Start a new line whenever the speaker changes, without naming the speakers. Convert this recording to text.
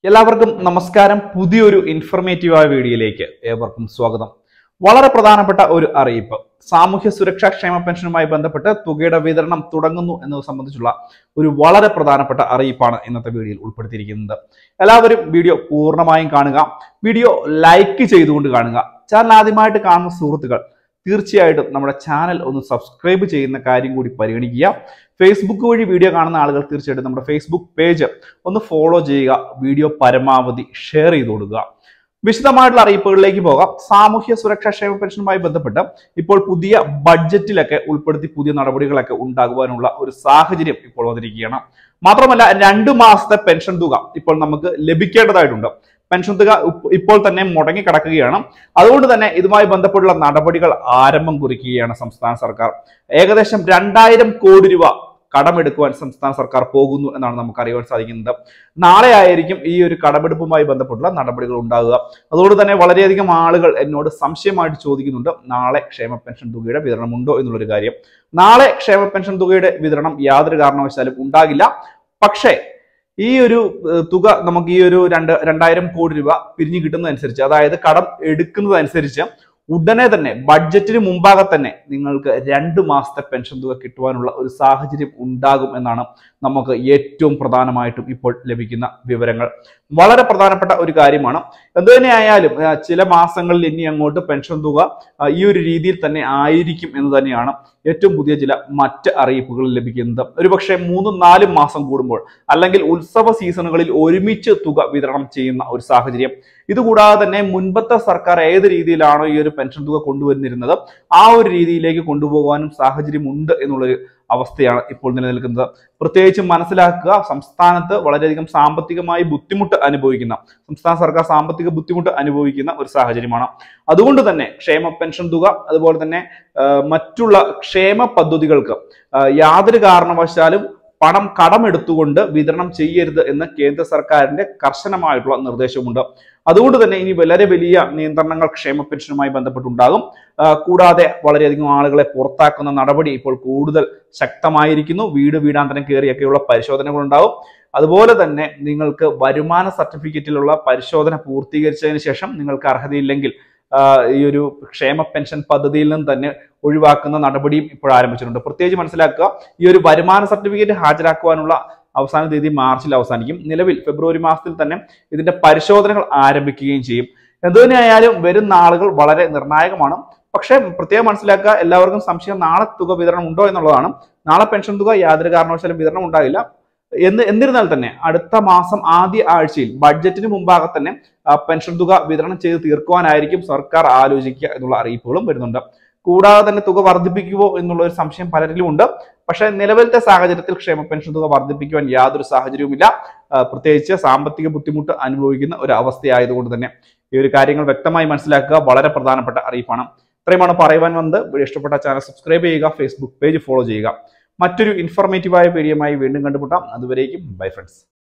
എല്ലാവർക്കും നമസ്കാരം പുതിയൊരു ഇൻഫർമേറ്റീവായ വീഡിയോയിലേക്ക് ഏവർക്കും സ്വാഗതം വളരെ പ്രധാനപ്പെട്ട ഒരു അറിയിപ്പ് സാമൂഹ്യ സുരക്ഷാ ക്ഷേമ പെൻഷനുമായി ബന്ധപ്പെട്ട് തുകയുടെ വിതരണം തുടങ്ങുന്നു എന്നത് സംബന്ധിച്ചുള്ള ഒരു വളരെ പ്രധാനപ്പെട്ട അറിയിപ്പാണ് ഇന്നത്തെ വീഡിയോയിൽ ഉൾപ്പെടുത്തിയിരിക്കുന്നത് എല്ലാവരും വീഡിയോ പൂർണ്ണമായും കാണുക വീഡിയോ ലൈക്ക് ചെയ്തുകൊണ്ട് കാണുക ചാനൽ ആദ്യമായിട്ട് കാണുന്ന സുഹൃത്തുക്കൾ തീർച്ചയായിട്ടും നമ്മുടെ ചാനൽ ഒന്ന് സബ്സ്ക്രൈബ് ചെയ്യുന്ന കാര്യം കൂടി പരിഗണിക്കുക ഫേസ്ബുക്ക് വഴി വീഡിയോ കാണുന്ന ആളുകൾ തീർച്ചയായിട്ടും നമ്മുടെ ഫേസ്ബുക്ക് പേജ് ഒന്ന് ഫോളോ ചെയ്യുക വീഡിയോ പരമാവധി ഷെയർ ചെയ്ത് കൊടുക്കുക വിശദമായിട്ടുള്ള അറിയിപ്പുകളിലേക്ക് പോകാം സാമൂഹ്യ സുരക്ഷാ ക്ഷേമ പെൻഷനുമായി ബന്ധപ്പെട്ട് ഇപ്പോൾ പുതിയ ബഡ്ജറ്റിലൊക്കെ ഉൾപ്പെടുത്തി പുതിയ നടപടികളൊക്കെ ഉണ്ടാകുവാനുള്ള ഒരു സാഹചര്യം ഇപ്പോൾ വന്നിരിക്കുകയാണ് മാത്രമല്ല രണ്ടു മാസത്തെ പെൻഷൻ തുക ഇപ്പോൾ നമുക്ക് ലഭിക്കേണ്ടതായിട്ടുണ്ട് പെൻഷൻ തുക ഇപ്പ- ഇപ്പോൾ തന്നെ മുടങ്ങി കിടക്കുകയാണ് അതുകൊണ്ട് തന്നെ ഇതുമായി ബന്ധപ്പെട്ടുള്ള നടപടികൾ ആരംഭം കുറിക്കുകയാണ് സംസ്ഥാന സർക്കാർ ഏകദേശം രണ്ടായിരം കോടി രൂപ കടമെടുക്കുവാൻ സംസ്ഥാന സർക്കാർ പോകുന്നു എന്നാണ് നമുക്ക് അറിയാൻ സാധിക്കുന്നത് നാളെ ആയിരിക്കും ഈ ഒരു കടമെടുപ്പുമായി ബന്ധപ്പെട്ടുള്ള നടപടികൾ ഉണ്ടാകുക അതുകൊണ്ട് തന്നെ വളരെയധികം ആളുകൾ എന്നോട് സംശയമായിട്ട് ചോദിക്കുന്നുണ്ട് നാളെ ക്ഷേമ പെൻഷൻ തുകയുടെ വിതരണം ഉണ്ടോ എന്നുള്ളൊരു കാര്യം നാളെ ക്ഷേമ പെൻഷൻ തുകയുടെ വിതരണം യാതൊരു കാരണവശാലും ഉണ്ടാകില്ല പക്ഷേ ഈ ഒരു ഏഹ്, തുക നമുക്ക് ഈ ഒരു രണ്ട് രണ്ടായിരം കോടി രൂപ പിരിഞ്ഞു കിട്ടുന്നതനുസരിച്ച് അതായത് കടം എടുക്കുന്നതനുസരിച്ച് ഉടനെ തന്നെ ബഡ്ജറ്റിന് മുമ്പാകെ തന്നെ നിങ്ങൾക്ക് രണ്ട് മാസത്തെ പെൻഷൻ തുക കിട്ടുവാനുള്ള ഒരു സാഹചര്യം ഉണ്ടാകും എന്നാണ് നമുക്ക് ഏറ്റവും പ്രധാനമായിട്ടും ഇപ്പോൾ ലഭിക്കുന്ന വിവരങ്ങൾ വളരെ പ്രധാനപ്പെട്ട ഒരു കാര്യമാണ് എന്തുതന്നെയായാലും ആ, ചില മാസങ്ങളിൽ ഇനി അങ്ങോട്ട് പെൻഷൻ തുക ആ, ഈ ഒരു രീതിയിൽ തന്നെ ആയിരിക്കും എന്ന് തന്നെയാണ് ഏറ്റവും പുതിയ ചില മറ്റ് അറിയിപ്പുകൾ ലഭിക്കുന്നത് ഒരുപക്ഷെ മൂന്നും നാലും മാസം കൂടുമ്പോൾ അല്ലെങ്കിൽ ഉത്സവ സീസണുകളിൽ ഒരുമിച്ച് തുക വിതരണം ചെയ്യുന്ന ഒരു സാഹചര്യം ഇതുകൂടാതെ തന്നെ മുൻപത്തെ സർക്കാർ ഏത് രീതിയിലാണോ ഈ ഒരു പെൻഷൻ തുക കൊണ്ടുവന്നിരുന്നത് ആ ഒരു രീതിയിലേക്ക് കൊണ്ടുപോകാനും സാഹചര്യമുണ്ട് എന്നുള്ളൊരു അവസ്ഥയാണ് ഇപ്പോൾ നിലനിൽക്കുന്നത് പ്രത്യേകിച്ചും മനസ്സിലാക്കുക സംസ്ഥാനത്ത് വളരെയധികം സാമ്പത്തികമായി ബുദ്ധിമുട്ട് അനുഭവിക്കുന്ന സംസ്ഥാന സർക്കാർ സാമ്പത്തിക ബുദ്ധിമുട്ട് അനുഭവിക്കുന്ന ഒരു സാഹചര്യമാണ് അതുകൊണ്ട് തന്നെ ക്ഷേമ പെൻഷൻ തുക അതുപോലെ തന്നെ ആ, മറ്റുള്ള ക്ഷേമ പദ്ധതികൾക്ക് ആ, യാതൊരു കാരണവശാലും പണം കടമെടുത്തുകൊണ്ട് വിതരണം ചെയ്യരുത് എന്ന് കേന്ദ്ര സർക്കാരിന്റെ കർശനമായിട്ടുള്ള നിർദ്ദേശമുണ്ട് അതുകൊണ്ട് തന്നെ ഇനി വളരെ വലിയ നിയന്ത്രണങ്ങൾ ക്ഷേമ പെൻഷനുമായി ബന്ധപ്പെട്ടുണ്ടാകും ആ, കൂടാതെ വളരെയധികം ആളുകളെ പുറത്താക്കുന്ന നടപടി ഇപ്പോൾ കൂടുതൽ ശക്തമായിരിക്കുന്നു വീട് വീടാന്തരം കയറിയൊക്കെയുള്ള പരിശോധനകൾ ഉണ്ടാവും അതുപോലെ തന്നെ നിങ്ങൾക്ക് വരുമാന സർട്ടിഫിക്കറ്റിലുള്ള പരിശോധന പൂർത്തീകരിച്ചതിന് ശേഷം നിങ്ങൾക്ക് അർഹതയില്ലെങ്കിൽ ആ, ഈ ഒരു ക്ഷേമ പെൻഷൻ പദ്ധതിയിൽ നിന്ന് തന്നെ ഒഴിവാക്കുന്ന നടപടിയും ഇപ്പോൾ ആരംഭിച്ചിട്ടുണ്ട് പ്രത്യേകിച്ച് മനസ്സിലാക്കുക ഈ ഒരു വരുമാന സർട്ടിഫിക്കറ്റ് ഹാജരാക്കുവാനുള്ള അവസാന തീയതി മാർച്ചിൽ അവസാനിക്കും നിലവിൽ ഫെബ്രുവരി മാസത്തിൽ തന്നെ ഇതിന്റെ പരിശോധനകൾ ആരംഭിക്കുകയും ചെയ്യും എന്തുതന്നെയായാലും വരും നാളുകൾ വളരെ നിർണായകമാണ് പക്ഷേ പ്രത്യേകം മനസ്സിലാക്കുക എല്ലാവർക്കും സംശയം നാളെ തുക വിതരണം ഉണ്ടോ എന്നുള്ളതാണ് നാളെ പെൻഷൻ തുക യാതൊരു കാരണവശാലും വിതരണം ഉണ്ടാകില്ല എന്ന് എന്നിരുന്നാൽ തന്നെ അടുത്ത മാസം ആദ്യ ആഴ്ചയിൽ ബഡ്ജറ്റിന് മുമ്പാകെ തന്നെ ആ, പെൻഷൻ തുക വിതരണം ചെയ്ത് തീർക്കുവാനായിരിക്കും സർക്കാർ ആലോചിക്കുക എന്നുള്ള അറിയിപ്പുകളും വരുന്നുണ്ട് കൂടാതെ തന്നെ തുക വർദ്ധിപ്പിക്കുമോ എന്നുള്ള ഒരു സംശയം പലരിലും ഉണ്ട് പക്ഷേ നിലവിലത്തെ സാഹചര്യത്തിൽ ക്ഷേമ പെൻഷൻ തുക വർദ്ധിപ്പിക്കുവാൻ യാതൊരു സാഹചര്യവുമില്ല ആ, പ്രത്യേകിച്ച് സാമ്പത്തിക ബുദ്ധിമുട്ട് അനുഭവിക്കുന്ന ഒരു അവസ്ഥയായതുകൊണ്ട് തന്നെ ഈ ഒരു കാര്യങ്ങൾ വ്യക്തമായി മനസ്സിലാക്കുക വളരെ പ്രധാനപ്പെട്ട അറിയിപ്പാണ് ഇത്രയുമാണ് പറയുവാൻ വന്നത് വീഡിയോ ഇഷ്ടപ്പെട്ട ചാനൽ സബ്സ്ക്രൈബ് ചെയ്യുക ഫേസ്ബുക്ക് പേജ് ഫോളോ ചെയ്യുക മറ്റൊരു ഇൻഫോർമേറ്റീവായ വീഡിയോയുമായി വീണ്ടും കണ്ടുമുട്ടാം അതുവരേക്കും ബൈ ഫ്രണ്ട്സ്